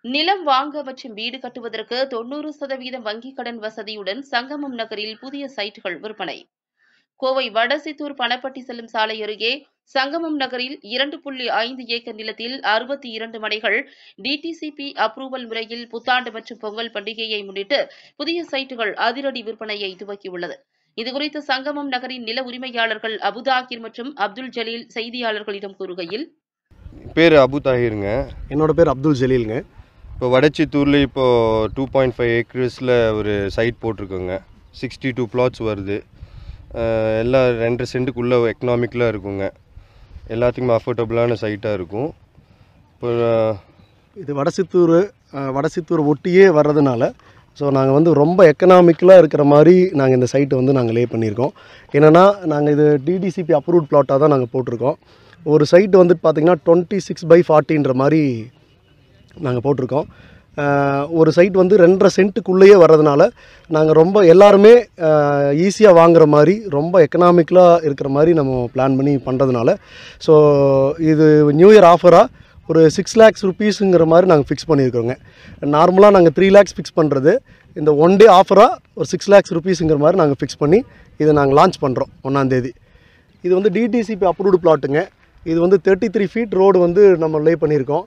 நிலம் வாங்க மற்றும் வீடு கட்டுவதற்கு தொண்ணூறு சதவீதம் வங்கிக் கடன் வசதியுடன் சங்கமம் நகரில் புதிய சைட்டுகள் விற்பனை கோவை வடசித்தூர் பணப்பட்டி செல்லும் சாலை அருகே சங்கமம் நகரில் இரண்டு புள்ளி ஐந்து ஏக்கர் நிலத்தில் அறுபத்தி இரண்டு மனைகள் டிடிசிபி அப்ரூவல் முறையில் புத்தாண்டு மற்றும் பொங்கல் பண்டிகையை முன்னிட்டு புதிய சைட்டுகள் அதிரடி விற்பனையை துவக்கியுள்ளது இதுகுறித்து சங்கமம் நகரின் நில உரிமையாளர்கள் அபுதாகிர் மற்றும் அப்துல் ஜலீல் செய்தியாளர்களிடம் கூறுகையில் பேர் அபு தாஹிருங்க என்னோட பேர் அப்துல் ஜலீலுங்க இப்போ வடச்சித்தூரில் இப்போது டூ பாயிண்ட் ஃபைவ் ஏக்கர்ஸில் ஒரு சைட் போட்டிருக்கோங்க சிக்ஸ்டி டூ பிளாட்ஸ் வருது அஹ் எல்லாம் ரெண்டரை சென்ட்டுக்குள்ளே எக்கனாமிக்கலாக இருக்குங்க எல்லாத்துக்குமே அஃபோர்டபுளான சைட்டாக இருக்கும் இப்போ அஹ், இது வடசித்தூர் அஹ், வடசித்தூர் ஒட்டியே வர்றதுனால ஸோ நாங்கள் வந்து ரொம்ப எக்கனாமிக்கலாக இருக்கிற மாதிரி நாங்கள் இந்த சைட்டை வந்து நாங்கள் லே பண்ணியிருக்கோம் என்னென்னா நாங்கள் இது டிடிசிபி அப்ரூவ்ட் பிளாட்டாக தான் நாங்கள் போட்டிருக்கோம் ஒரு சைட்டு வந்துட்டு பார்த்திங்கன்னா டுவெண்ட்டி சிக்ஸ் பை ஃபார்ட்டின்ற மாதிரி நாங்கள் போட்டிருக்கோம் அஹ், ஒரு சைட் வந்து ரெண்டரை சென்ட்டுக்குள்ளேயே வர்றதுனால நாங்கள் ரொம்ப எல்லாருமே ஈஸியாக வாங்குற மாதிரி ரொம்ப எக்கனாமிக்கலாக இருக்கிற மாதிரி நம்ம பிளான் பண்ணி பண்ணுறதுனால ஸோ இது நியூ இயர் ஆஃபராக ஒரு சிக்ஸ் லேக்ஸ் ருபீஸுங்கிற மாதிரி நாங்கள் ஃபிக்ஸ் பண்ணியிருக்கோங்க நார்மலாக நாங்கள் த்ரீ லேக்ஸ் ஃபிக்ஸ் பண்ணுறது இந்த ஒன் டே ஆஃபராக ஒரு சிக்ஸ் லேக்ஸ் ருபீஸுங்கிற மாதிரி நாங்கள் ஃபிக்ஸ் பண்ணி இதை நாங்கள் லான்ச் பண்ணுறோம் ஒன்றாந்தேதி இது வந்து டிடிசிபி அப்ரூவ்டு பிளாட்டுங்க இது வந்து தேர்ட்டி த்ரீ ஃபீட் ரோடு வந்து நம்ம லே பண்ணியிருக்கோம்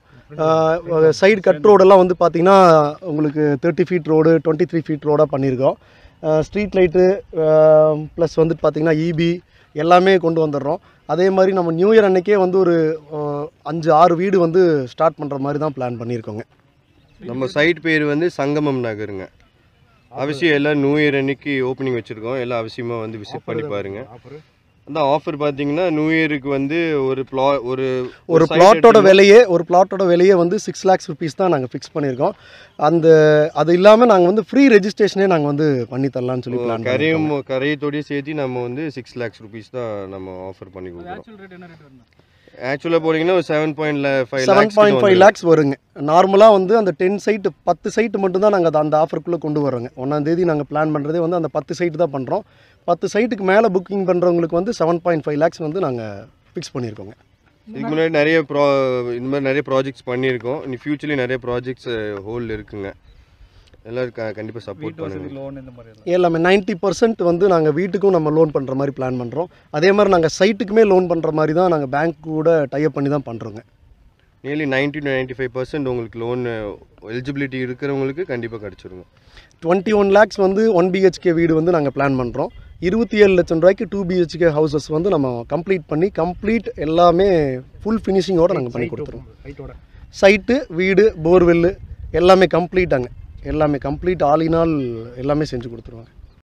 சைடு கட் ரோடெல்லாம் வந்து பார்த்திங்கன்னா உங்களுக்கு thirty feet road twenty three feet ரோடாக பண்ணியிருக்கோம் ஸ்ட்ரீட் லைட்டு ப்ளஸ் வந்துட்டு பார்த்திங்கன்னா இபி எல்லாமே கொண்டு வந்துடுறோம் அதே மாதிரி நம்ம நியூ இயர் அன்னைக்கே வந்து ஒரு அஹ், அஞ்சு ஆறு வீடு வந்து ஸ்டார்ட் பண்ணுற மாதிரி தான் பிளான் பண்ணியிருக்கோங்க நம்ம சைட் பேர் வந்து சங்கமம் நகருங்க அவசியம் எல்லாம் நியூ இயர் அன்னைக்கு ஓப்பனிங் வச்சுருக்கோம் எல்லாம் அவசியமாக வந்து விசிட் பண்ணி பாருங்கள் அந்த ஆஃபர் பார்த்தீங்கன்னா நியூ இயருக்கு வந்து ஒரு ப்ளா ஒரு ஒரு site பிளாட்டோட எடுத்தீங்கன்னா- விலையே ஒரு பிளாட்டோட விலையே வந்து சிக்ஸ் லேக்ஸ் ருபீஸ் தான் நாங்கள் ஃபிக்ஸ் பண்ணியிருக்கோம் அந்த அது இல்லாமல் நாங்கள் வந்து ஃப்ரீ ரெஜிஸ்ட்ரேஷனே நாங்கள் வந்து பண்ணி தரலாம்னு சொல்லி பிளான் கரையும் கரையத்தோடய சேர்த்து நம்ம வந்து சிக்ஸ் லேக்ஸ் ருபீஸ் தான் நம்ம ஆஃபர் பண்ணி கொடுக்குறோம் ஆக்சுவலாக போனீங்கன்னா ஒரு seven point five seven point five lakhs வருங்க நார்மலாக வந்து அந்த டென் சைட்டு பத்து சைட்டு மட்டும் தான் நாங்கள் அந்த ஆஃபருக்குள்ளே கொண்டு வரோங்க ஒன்றாந்தேதி நாங்கள் பிளான் பண்ணுறதே வந்து அந்த பத்து சைட்டு தான் பண்ணுறோம் பத்து சைட்டுக்கு மேலே புக்கிங் பண்ணுறவங்களுக்கு வந்து செவன் பாயிண்ட் ஃபைவ் லேக்ஸ் வந்து நாங்கள் ஃபிக்ஸ் பண்ணியிருக்கோங்க இதுக்கு முன்னாடி நிறைய ப்ரா இந்த மாதிரி நிறைய ப்ராஜெக்ட்ஸ் பண்ணியிருக்கோம் இனி ஃபியூச்சர்லேயும் நிறைய ப்ராஜெக்ட்ஸ் ஹோல்ட் இருக்குங்க எல்லாரும் க கண்டிப்பாக சப்போர்ட் பண்ணுங்க லோன் இந்த மாதிரி எல்லாம் எல்லாமே நைன்ட்டி பர்சன்ட் வந்து நாங்கள் வீட்டுக்கும் நம்ம லோன் பண்ணுற மாதிரி பிளான் பண்ணுறோம் அதே மாதிரி நாங்கள் சைட்டுக்குமே லோன் பண்ணுற மாதிரி தான் நாங்கள் பேங்க் கூட டைப் பண்ணி தான் பண்ணுறோங்க nearly ninety to ninety five percent உங்களுக்கு லோன் எலிஜிபிலிட்டி இருக்கிறவங்களுக்கு கண்டிப்பாக கிடச்சிருங்க டுவெண்ட்டி ஒன் லேக்ஸ் வந்து ஒன் பிஹெச்கே வீடு வந்து நாங்கள் பிளான் பண்ணுறோம் இருபத்தி ஏழு லட்சம் ரூபாய்க்கு டூ பிஹெச்கே ஹவுசஸ் வந்து நம்ம கம்ப்ளீட் பண்ணி கம்ப்ளீட் எல்லாமே ஃபுல் ஃபினிஷிங்கோடு நாங்கள் பண்ணி கொடுத்துருவோம் ஹைட்டோட சைட்டு வீடு போர்வெல்லு எல்லாமே கம்ப்ளீட்டாங்க எல்லாமே கம்ப்ளீட் ஆல் இன் ஆல் எல்லாமே செஞ்சு கொடுத்துருவாங்க